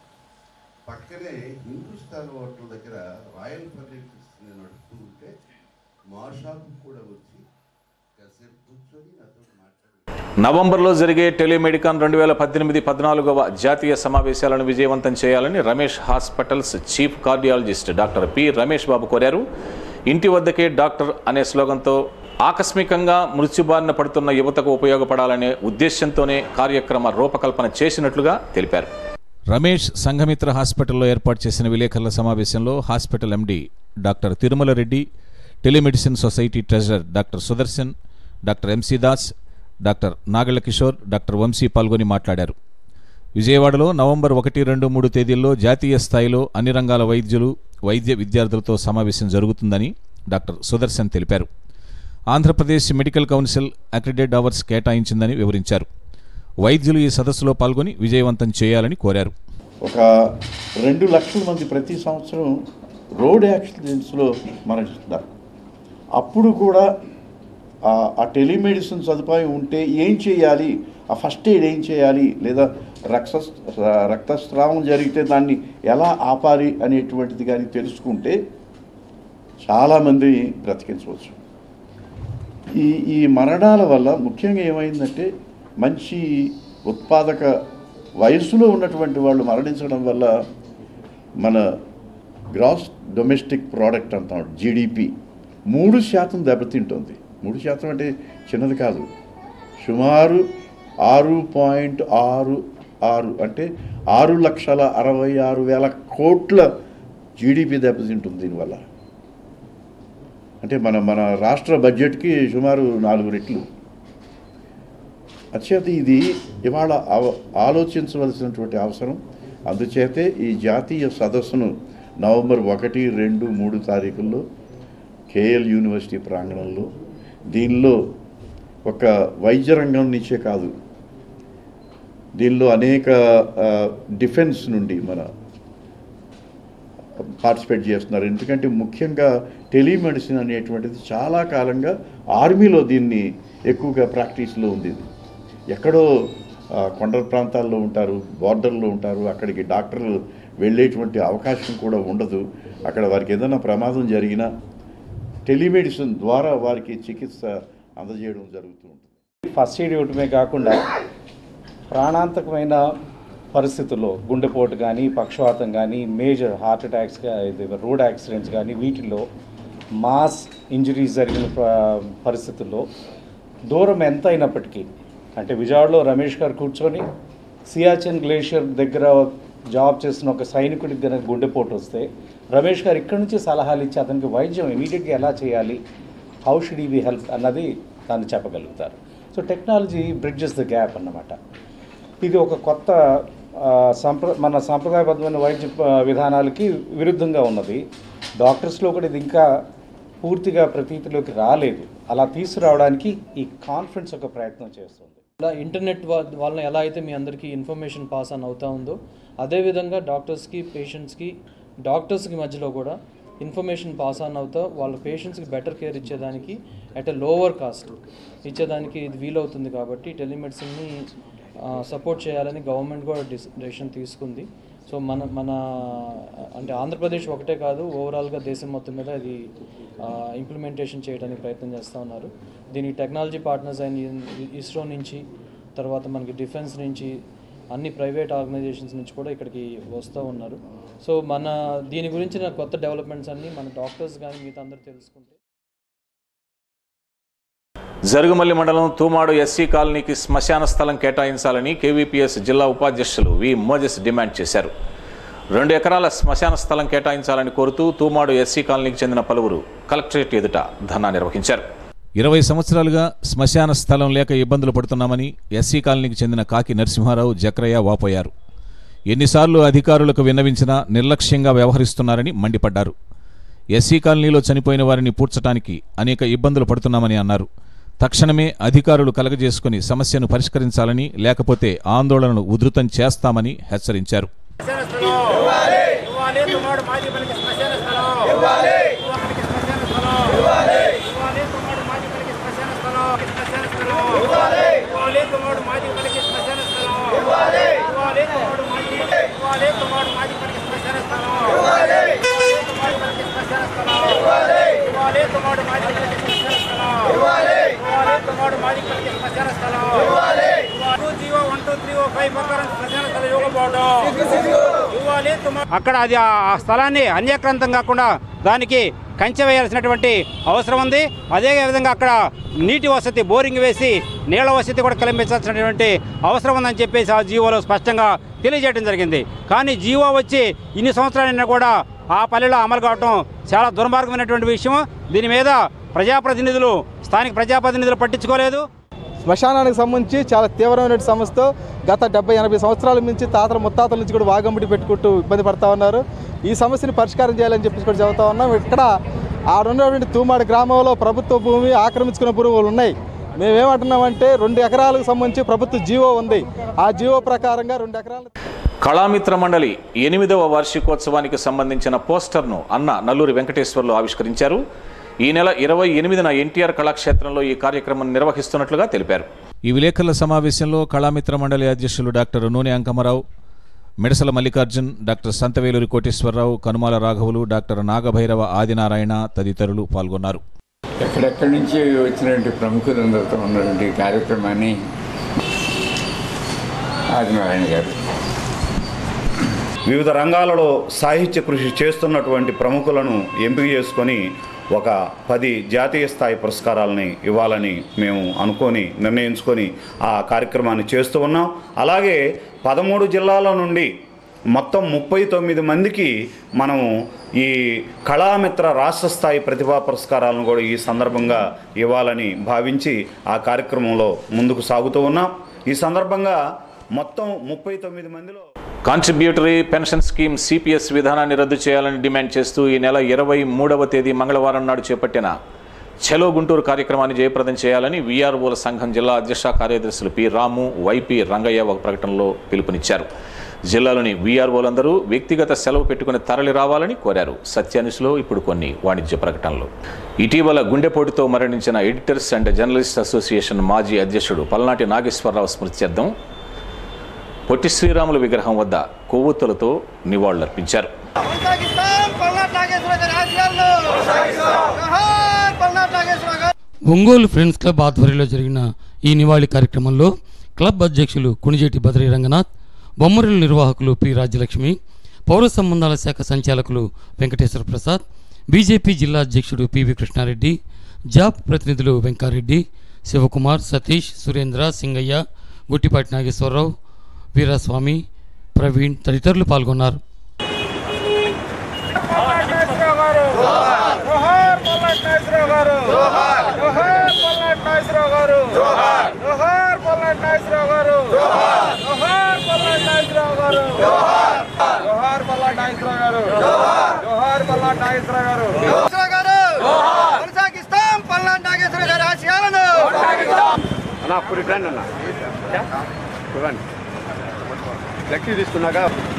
పక్కనే హిందుస్థాన్ హోటల్ దగ్గర రాయల్ ఫర్నిచర్స్ నేను నడుపుతూ ఉంటే మా షాప్కి కూడా వచ్చి కాసేపు కూర్చొని నాతో మాట్లాడి నవంబర్లో జరిగే టెలిమెడికాన్ రెండు వేల పద్దెనిమిది పద్నాలుగవ జాతీయ సమావేశాలను విజయవంతం చేయాలని Ramesh hospitals chief cardiologist doctor P Ramesh Babu కోరారు ఇంటి వద్దకే డాక్టర్ అనే స్లోగన్తో ఆకస్మికంగా మృత్యుబారిన పడుతున్న యువతకు ఉపయోగపడాలనే ఉద్దేశంతోనే కార్యక్రమ రూపకల్పన చేసినట్లుగా తెలిపారు రమేష్ సంఘమిత్ర హాస్పిటల్లో ఏర్పాటు చేసిన విలేకరుల సమావేశంలో hospital MD doctor Tirumala Reddy telemedicine society treasurer doctor Sudarshan doctor MC Das doctor Nagalla Kishore doctor Vamsi పాల్గొని మాట్లాడారు విజయవాడలో నవంబర్ ఒకటి రెండు మూడు తేదీల్లో జాతీయ స్థాయిలో అన్ని రంగాల వైద్యులు వైద్య విద్యార్థులతో సమావేశం జరుగుతుందని డాక్టర్ సుదర్శన్ తెలిపారు Andhra Pradesh medical council accredit hours కేటాయించిందని వివరించారు వైద్యులు ఈ సదస్సులో పాల్గొని విజయవంతం చేయాలని కోరారు ఒక రెండు లక్షల మంది ప్రతి సంవత్సరం రోడ్ యాక్సిడెంట్స్లో మరణిస్తున్నారు అప్పుడు కూడా ఆ- ఆ టెలిమెడిసిన్ సదుపాయం ఉంటే ఏం చేయాలి ఆ ఫస్ట్ ఎయిడ్ ఏం చేయాలి లేదా రక్త రక్తస్రావం జరిగితే దాన్ని ఎలా ఆపాలి అనేటువంటిది కానీ తెలుసుకుంటే చాలామంది బ్రతికించవచ్చు ఈ ఈ మరణాల వల్ల ముఖ్యంగా ఏమైందంటే మంచి ఉత్పాదక వయస్సులో ఉన్నటువంటి వాళ్ళు మరణించడం వల్ల మన గ్రాస్ డొమెస్టిక్ ప్రోడక్ట్ అంటాం జీడిపి మూడు శాతం దెబ్బతింటుంది మూడు శాతం అంటే చిన్నది కాదు సుమారు ఆరు పాయింట్ ఆరు ఆరు అంటే ఆరు లక్షల అరవై ఆరు వేల కోట్ల జీడిపి దెబ్బతింటుంది దీనివల్ల అంటే మన మన రాష్ట్ర బడ్జెట్కి సుమారు నాలుగు రెట్లు అత్యంత ఇది ఇవాళ ఆవ- ఆలోచించవలసినటువంటి అవసరం అందుచేతే ఈ జాతీయ సదస్సును నవంబర్ ఒకటి రెండు మూడు తారీఖుల్లో కేఎల్ యూనివర్సిటీ ప్రాంగణంలో దీనిలో ఒక వైద్య రంగం నుంచే కాదు దీనిలో అనేక ఆ, డిఫెన్స్ నుండి మన పార్టిసిపేట్ చేస్తున్నారు ఎందుకంటే ముఖ్యంగా టెలిమెడిసిన్ అనేటువంటిది చాలా కాలంగా ఆర్మీలో దీన్ని ఎక్కువగా ప్రాక్టీస్లో ఉంది ఇది. ఎక్కడో ఆ, కొండల ప్రాంతాల్లో ఉంటారు బార్డర్లో ఉంటారు అక్కడికి డాక్టర్లు వెళ్ళేటువంటి అవకాశం కూడా ఉండదు అక్కడ వారికి ఏదైనా ప్రమాదం జరిగినా టెలిమెడిసిన్ ద్వారా వారికి చికిత్స అందజేయడం జరుగుతూ ఉంటుంది ఫస్ట్ ఎయిడ్ ఇవ్వటమే కాకుండా ప్రాణాంతకమైన పరిస్థితుల్లో గుండెపోటు కానీ పక్షవాతం కానీ మేజర్ హార్ట్ అటాక్స్ గా- ఇది రోడ్ యాక్సిడెంట్స్ కానీ వీటిల్లో మాస్ ఇంజరీస్ జరిగిన ప- పరిస్థితుల్లో దూరం ఎంత అయినప్పటికీ అంటే విజయవాడలో రమేష్ గారు కూర్చొని సియాచిన్ గ్లేషియర్ దగ్గర జాబ్ చేస్తున్న ఒక సైనికుడికి కనుక గుండెపోటు వస్తే రమేష్ గారు ఇక్కడి నుంచి సలహాలు ఇచ్చి అతనికి వైద్యం ఇమీడియట్గా ఎలా చేయాలి how should he be help అన్నది దాన్ని చెప్పగలుగుతారు so technology bridges the gap అన్నమాట ఇది ఒక కొత్త ఆ, సంప్ర మన సాంప్రదాయబద్ధమైన వైద్య ప- విధానాలకి విరుద్ధంగా ఉన్నది డాక్టర్స్లో కూడా ఇది ఇంకా పూర్తిగా ప్రతీతిలోకి రాలేదు అలా తీసుకురావడానికి ఈ కాన్ఫరెన్స్ ఒక ప్రయత్నం చేస్తుంది ఇలా ఇంటర్నెట్ వా- వలన ఎలా అయితే మీ అందరికీ ఇన్ఫర్మేషన్ పాస్ ఆన్ అవుతా ఉందో అదేవిధంగా డాక్టర్స్కి పేషెంట్స్కి డాక్టర్స్కి మధ్యలో కూడా ఇన్ఫర్మేషన్ పాస్ ఆన్ అవుతా వాళ్ళ పేషెంట్స్కి బెటర్ కేర్ ఇచ్చేదానికి అట్ ఎ లోవర్ కాస్ట్ ఇచ్చేదానికి ఇది వీలవుతుంది కాబట్టి టెలిమెడిసిన్ని సపోర్ట్ చేయాలని గవర్నమెంట్ కూడా డిస్ డెసిషన్ తీసుకుంది సో మన మన అంటే ఆంధ్రప్రదేశ్ ఒకటే కాదు ఓవరాల్గా దేశం మొత్తం మీద ఇది ఇంప్లిమెంటేషన్ చేయడానికి ప్రయత్నం చేస్తూ ఉన్నారు దీనికి టెక్నాలజీ పార్ట్నర్స్ అయిన ఇస్రో నుంచి తర్వాత మనకి డిఫెన్స్ నుంచి అన్ని ప్రైవేట్ ఆర్గనైజేషన్స్ నుంచి కూడా ఇక్కడికి వస్తూ ఉన్నారు సో మన దీని గురించిన కొత్త డెవలప్మెంట్స్ అన్నీ మన డాక్టర్స్ కానీ మిగతా అందరూ తెలుసుకుంటే జరుగుమల్లి మండలం తూమాడు ఎస్సీ కాలనీకి శ్మశాన స్థలం కేటాయించాలని కేవీపీఎస్ జిల్లా ఉపాధ్యక్షులు వి మోజెస్ డిమాండ్ చేశారు రెండు ఎకరాల శ్మశాన స్థలం కేటాయించాలని కోరుతూ తూమాడు ఎస్సీ కాలనీకి చెందిన పలువురు కలెక్టరేట్ ఎదుట ధర్నా నిర్వహించారు ఇరవై సంవత్సరాలుగా శ్మశాన స్థలం లేక ఇబ్బందులు పడుతున్నామని ఎస్సీ కాలనీకి చెందిన కాకి నరసింహారావు జక్రయ్య వాపోయారు ఎన్నిసార్లు అధికారులకు విన్నవించినా నిర్లక్ష్యంగా వ్యవహరిస్తున్నారని మండిపడ్డారు ఎస్సీ కాలనీలో చనిపోయిన వారిని పూడ్చడానికి అనేక ఇబ్బందులు పడుతున్నామని అన్నారు తక్షణమే అధికారులు కలగజేసుకుని సమస్యను పరిష్కరించాలని లేకపోతే ఆందోళనను ఉధృతం చేస్తామని హెచ్చరించారు ఇవ్వాలి తుమ్మాడు మాజీ పనికి శ్మశాన స్థలం ఇవ్వాలి శ్మశాన స్థలం ఇవ్వాలి ఇవ్వాలి తుమ్మాడు మాజీ పనికి శ్మశాన స్థలం శ్మశాన స్థలం ఇవ్వాలి ఇవ్వాలి తుమ్మాడు మాజీ పనికి శ్మశాన స్థలం ఇవ్వాలి ఇవ్వాలి తుమ్మాడు మాజీ ఇవ్వాలి తుమ్మాడు మాజీ పనికి శ్మశాన స్థలం ఇవ్వాలి ఇవ్వాలి తుమ్మాడు పనికి శ్మశాన స్థలం ఇవ్వాలి ఇవ్వాలి తుమ్మాడు మాజీ పనికి శ్మశాన స్థలం ఇవ్వాలి ఇవ్వాలి తుమ్మాడు మాజీ పనికి శ్మశాన స్థలం ఇవ్వాలి GO one two three O five ప్రకారం శ్మశాన స్థలం ఇవ్వకపోవడం ఇవ్వాలి తుమ్మ- అక్కడ అది ఆ ఆ స్థలాన్ని అన్యక్రాంతం కాకుండా దానికి కంచె వేయాల్సినటువంటి అవసరం ఉంది అదే విధంగా అక్కడ నీటి వసతి బోరింగ్ వేసి నీళ్ల వసతి కూడా కల్పించాల్సినటువంటి అవసరం ఉందని చెప్పేసి ఆ జీవోలో స్పష్టంగా తెలియజేయడం జరిగింది కానీ జీవో వచ్చి ఇన్ని సంవత్సరాలైనా కూడా ఆ పల్లెలో అమలు కావడం చాలా దుర్మార్గమైనటువంటి విషయం దీని మీద ప్రజాప్రతినిధులు స్థానిక ప్రజాప్రతినిధులు పట్టించుకోలేదు శ్మశానానికి సంబంధించి చాలా తీవ్రమైన సమస్యతో గత డెబ్బై ఎనభై సంవత్సరాల నుంచి తాతల ముత్తాతల నుంచి కూడా వాగంబడి పెట్టుకుంటూ ఇబ్బంది పడతా ఉన్నారు ఈ సమస్యని పరిష్కారం చేయాలని చెప్పేసి కూడా చెబుతా ఉన్నాం ఇక్కడ ఆడున్నటువంటి తూమాడి గ్రామంలో ప్రభుత్వ భూమి ఆక్రమించుకున్న భూములు ఉన్నాయి మేమేమంటున్నామంటే రెండు ఎకరాలకు సంబంధించి ప్రభుత్వ జీవో ఉంది ఆ జీవో ప్రకారంగా రెండు ఎకరాలు కళామిత్ర మండలి ఎనిమిదవ వార్షికోత్సవానికి సంబంధించిన పోస్టర్ను అన్న నల్లూరి వెంకటేశ్వర్లు ఆవిష్కరించారు ఈ నెల ఇరవై ఎనిమిదిన ఎన్టీఆర్ కళాక్షేత్రంలో ఈ కార్యక్రమం నిర్వహిస్తున్నట్లుగా తెలిపారు ఈ విలేకరుల సమావేశంలో కళామిత్ర మండలి అధ్యక్షులు డాక్టర్ నూనె అంకమరావు మిడసల మల్లికార్జున్ డాక్టర్ సంతవేలూరి కోటేశ్వరరావు కనుమాల రాఘవులు డాక్టర్ నాగభైరవ ఆదినారాయణ తదితరులు పాల్గొన్నారు ఎక్కడెక్కడి నుంచి వచ్చినటువంటి ప్రముఖులందరితో ఉన్నటువంటి కార్యక్రమాన్ని ఆదినారాయణ గారు వివిధ రంగాలలో సాహిత్య కృషి చేస్తున్నటువంటి ప్రముఖులను ఎంపిక చేసుకొని ఒక పది జాతీయ స్థాయి పురస్కారాలని ఇవ్వాలని మేము అనుకొని నిర్ణయించుకొని ఆ కార్యక్రమాన్ని చేస్తూ ఉన్నాం అలాగే పదమూడు జిల్లాల నుండి మొత్తం ముప్పై తొమ్మిది మందికి మనము ఈ కళామిత్ర రాష్ట్ర స్థాయి ప్రతిభా పురస్కారాలను కూడా ఈ సందర్భంగా ఇవ్వాలని భావించి ఆ కార్యక్రమంలో ముందుకు సాగుతూ ఉన్నాం ఈ సందర్భంగా మొత్తం ముప్పై తొమ్మిది మందిలో కాంట్రిబ్యూటరీ పెన్షన్ స్కీమ్ సిపిఎస్ విధానాన్ని రద్దు చేయాలని డిమాండ్ చేస్తూ ఈ నెల ఇరవై మూడవ తేదీ మంగళవారం నాడు చేపట్టిన చలో గుంటూరు కార్యక్రమాన్ని జయప్రదం చేయాలని వీఆర్ఓల సంఘం జిల్లా అధ్యక్ష కార్యదర్శులు పి రాము వైపి రంగయ్య ఒక ప్రకటనలో పిలుపునిచ్చారు జిల్లాలోని వీఆర్ఓలందరూ వ్యక్తిగత సెలవు పెట్టుకుని తరలి రావాలని కోరారు సత్యానిస్లో ఇప్పుడు కొన్ని వాణిజ్య ప్రకటనలు ఇటీవల గుండెపోటుతో మరణించిన ఎడిటర్స్ అండ్ జర్నలిస్ట్ అసోసియేషన్ మాజీ అధ్యక్షుడు పల్నాటి నాగేశ్వరరావు స్మృత్యర్థం పొట్టి శ్రీరాములు విగ్రహం వద్ద కొవ్వొత్తులతో నివాళులర్పించారు కొనసాగిస్తాం పల్నాడు నాగేశ్వర గారి ఆశయాలను జోహార్ పల్నాడు నాగేశ్వర గారు ఒంగోలు ఫ్రెండ్స్ క్లబ్ ఆధ్వర్యంలో జరిగిన ఈ నివాళి కార్యక్రమంలో క్లబ్ అధ్యక్షులు కుణిజేటి బద్రీ రంగనాథ్ బొమ్మరిల నిర్వాహకులు పి రాజ్యలక్ష్మి పౌర సంబంధాల శాఖ సంచాలకులు వెంకటేశ్వర ప్రసాద్ బీజేపీ జిల్లా అధ్యక్షుడు పివి కృష్ణారెడ్డి జాబ్ ప్రతినిధులు వెంకారెడ్డి శివకుమార్ సతీష్ సురేంద్ర సింగయ్య గుట్టిపాటి నాగేశ్వరరావు వీరస్వామి ప్రవీణ్ తదితరులు పాల్గొన్నారు జోహార్ పల్నాడు నాగేశ్వరరావు గారు జోహార్ పల్నాడు నాగేశ్వరరావు గారు జోహార్ పల్నాడు నాగేశ్వరరావు గారు జోహార్ పల్నాడు నాగేశ్వరరావు గారు జోహార్ పల్నాడు నాగేశ్వరరావు గారు జోహార్ పల్నాడు నాగేశ్వరరావు గారు నాగేశ్వరరావు గారు కొనసాగిస్తాం పల్నాడు నాగేశ్వర గారి ఆశయాలను అన్న అప్పుడు రండి అన్న రండి లెక్కి తీసుకున్నాక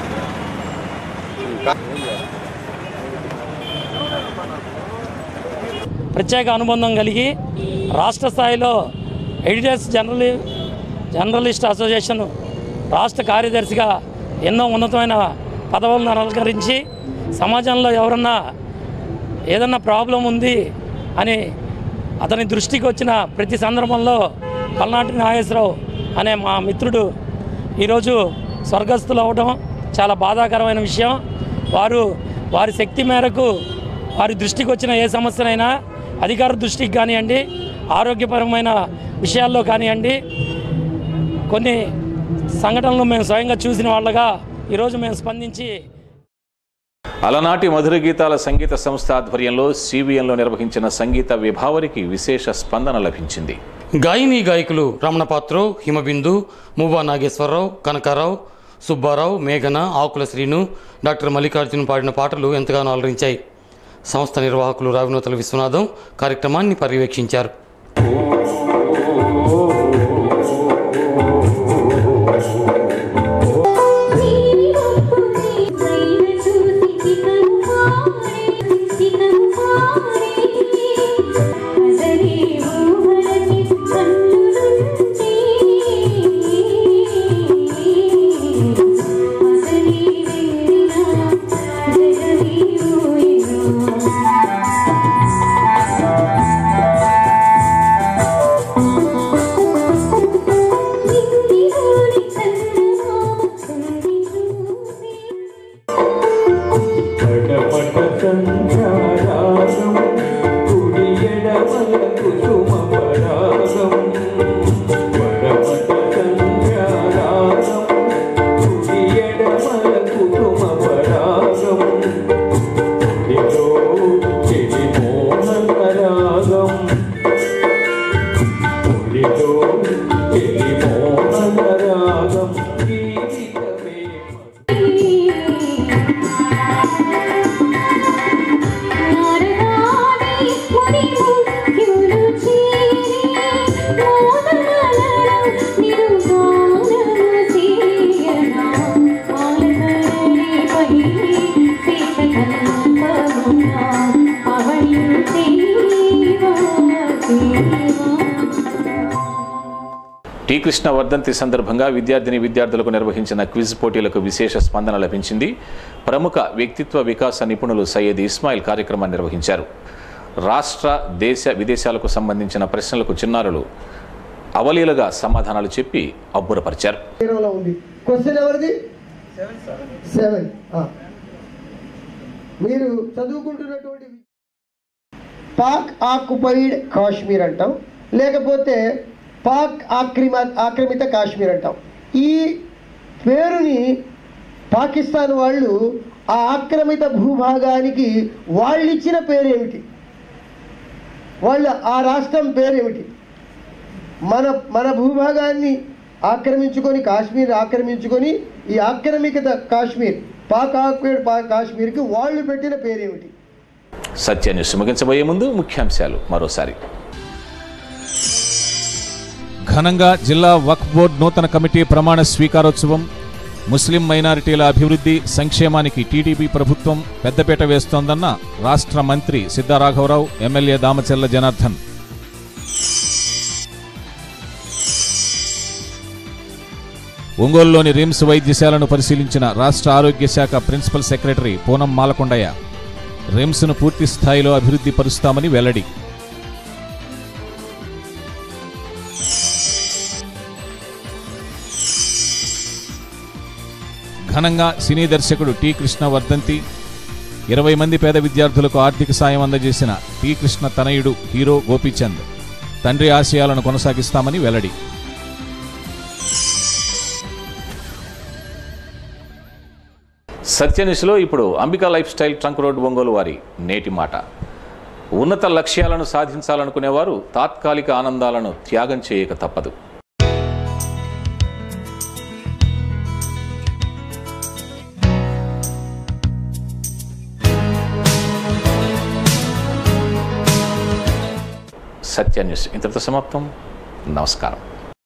ప్రత్యేక అనుబంధం కలిగి రాష్ట్ర స్థాయిలో ఎడిటర్స్ జనరల్ జర్నలిస్ట్ అసోసియేషన్ రాష్ట్ర కార్యదర్శిగా ఎన్నో ఉన్నతమైన పదవులను అలంకరించి సమాజంలో ఎవరన్నా ఏదన్నా ప్రాబ్లం ఉంది అని అతని దృష్టికి వచ్చిన ప్రతి సందర్భంలో పల్నాటి నాగేశ్వరరావు అనే మా మిత్రుడు ఈరోజు స్వర్గస్థులు అవ్వడం చాలా బాధాకరమైన విషయం వారు వారి శక్తి మేరకు వారి దృష్టికి వచ్చిన ఏ సమస్యనైనా అధికార దృష్టికి కానివ్వండి ఆరోగ్యపరమైన విషయాల్లో కానివ్వండి కొన్ని సంఘటనలు మేము స్వయంగా చూసిన వాళ్ళగా ఈరోజు మేము స్పందించి అలనాటి మధుర గీతాల సంగీత సంస్థ ఆధ్వర్యంలో సిబిఎన్లో నిర్వహించిన సంగీత విభావరికి విశేష స్పందన లభించింది గాయని గాయకులు రమణపాత్రు హిమబిందు మువ్వా నాగేశ్వరరావు కనకారావు సుబ్బారావు మేఘన ఆకుల శ్రీను డాక్టర్ మల్లికార్జున పాడిన పాటలు ఎంతగానో అలరించాయి సంస్థ నిర్వాహకులు రావినోతల విశ్వనాథం కార్యక్రమాన్ని పర్యవేక్షించారు టీ కృష్ణ వర్ధంతి సందర్భంగా విద్యార్థిని విద్యార్థులకు నిర్వహించిన క్విజ్ పోటీలకు విశేష స్పందన లభించింది ప్రముఖ వ్యక్తిత్వ వికాస నిపుణులు సయ్యద్ ఇస్మాయిల్ కార్యక్రమాన్ని నిర్వహించారు రాష్ట్ర దేశ విదేశాలకు సంబంధించిన ప్రశ్నలకు చిన్నారులు అవలీలుగా సమాధానాలు చెప్పి అబ్బురపరిచారు లో ఉంది క్వశ్చన్ ఎవరిది సెవెన్ మీరు చదువుకుంటున్నటువంటి పాక్ ఆక్యుపైడ్ కాశ్మీర్ అంటాం లేకపోతే పాక్ ఆక్రమ ఆక్రమిత కాశ్మీర్ అంటాం ఈ పేరుని పాకిస్తాన్ వాళ్ళు ఆ ఆక్రమిత భూభాగానికి వాళ్ళు ఇచ్చిన పేరేమిటి వాళ్ళ ఆ రాష్ట్రం పేరేమిటి మన మన భూభాగాన్ని ఆక్రమించుకొని కాశ్మీర్ ఆక్రమించుకొని ఈ ఆక్రమిత కాశ్మీర్ పాక్ ఆక్యుపైడ్ పా- కాశ్మీర్కి వాళ్ళు పెట్టిన పేరేమిటి సత్యాన్ని సుమగించబోయే ముందు ముఖ్యాంశాలు మరోసారి ఘనంగా జిల్లా వక్ఫ్ బోర్డు నూతన కమిటీ ప్రమాణ స్వీకారోత్సవం ముస్లిం మైనారిటీల అభివృద్ధి సంక్షేమానికి టీడీపీ ప్రభుత్వం పెద్దపీట వేస్తోందన్న రాష్ట్ర మంత్రి సిద్ధారాఘవరావు ఎమ్మెల్యే దామచెల్ల జనార్దన్ ఒంగోలులోని రిమ్స్ వైద్యశాలను పరిశీలించిన రాష్ట్ర ఆరోగ్య శాఖ ప్రిన్సిపల్ సెక్రటరీ పూనం మాలకొండయ్య రిమ్స్ను పూర్తి స్థాయిలో అభివృద్ధి పరుస్తామని వెల్లడి ఘనంగా సినీ దర్శకుడు టి కృష్ణ వర్ధంతి ఇరవై మంది పేద విద్యార్థులకు ఆర్థిక సాయం అందజేసిన టి కృష్ణ తనయుడు హీరో గోపీచంద్ తండ్రి ఆశయాలను కొనసాగిస్తామని వెల్లడి సత్యనిశలో ఇప్పుడు Ambika life style trunk road Ongole వారి నేటి మాట ఉన్నత లక్ష్యాలను సాధించాలనుకునేవారు తాత్కాలిక ఆనందాలను త్యాగం చేయక తప్పదు సత్య న్యూస్ ఇంతటితో సమాప్తం నమస్కారం